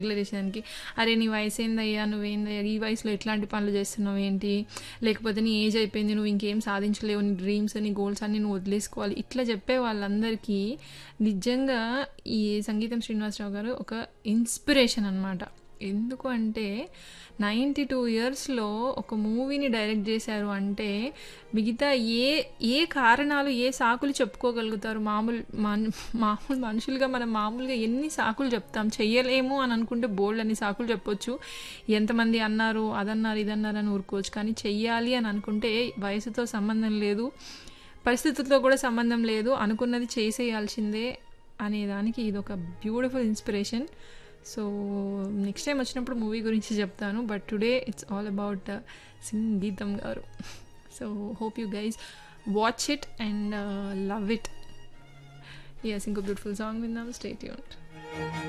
రెగ్యులరేషన్కి అరే నీ వయసు ఏందయ్యా నువ్వేందయ్యా ఈ వయసులో ఎట్లాంటి పనులు చేస్తున్నావు ఏంటి లేకపోతే నీ ఏజ్ అయిపోయింది నువ్వు ఇంకేం సాధించలేవు నీ డ్రీమ్స్ నీ గోల్స్ అన్ని నువ్వు వదిలేసుకోవాలి ఇట్లా చెప్పే వాళ్ళందరికీ నిజంగా ఈ సంగీతం శ్రీనివాసరావు గారు ఒక ఇన్స్పిరేషన్ అనమాట ఎందుకు అంటే నైంటీ టూ ఇయర్స్లో ఒక మూవీని డైరెక్ట్ చేశారు అంటే మిగతా ఏ ఏ కారణాలు ఏ సాకులు చెప్పుకోగలుగుతారు మామూలు మన మామూలు మనుషులుగా మనం మామూలుగా ఎన్ని సాకులు చెప్తాం చెయ్యలేము అని అనుకుంటే బోల్డ్ అన్ని సాకులు చెప్పొచ్చు ఎంతమంది అన్నారు అదన్నారు ఇదన్నారు అని ఊరుకోవచ్చు కానీ చెయ్యాలి అని అనుకుంటే వయసుతో సంబంధం లేదు పరిస్థితులతో కూడా సంబంధం లేదు అనుకున్నది చేసేయాల్సిందే అనే దానికి ఇది ఒక beautiful inspiration so next time వచ్చినప్పుడు మూవీ గురించి చెప్తాను but today it's all about Sangeetham garu so hope you guys watch it and love it yes ఇంకో బ్యూటిఫుల్ సాంగ్ విందాం స్టేట్ యూన్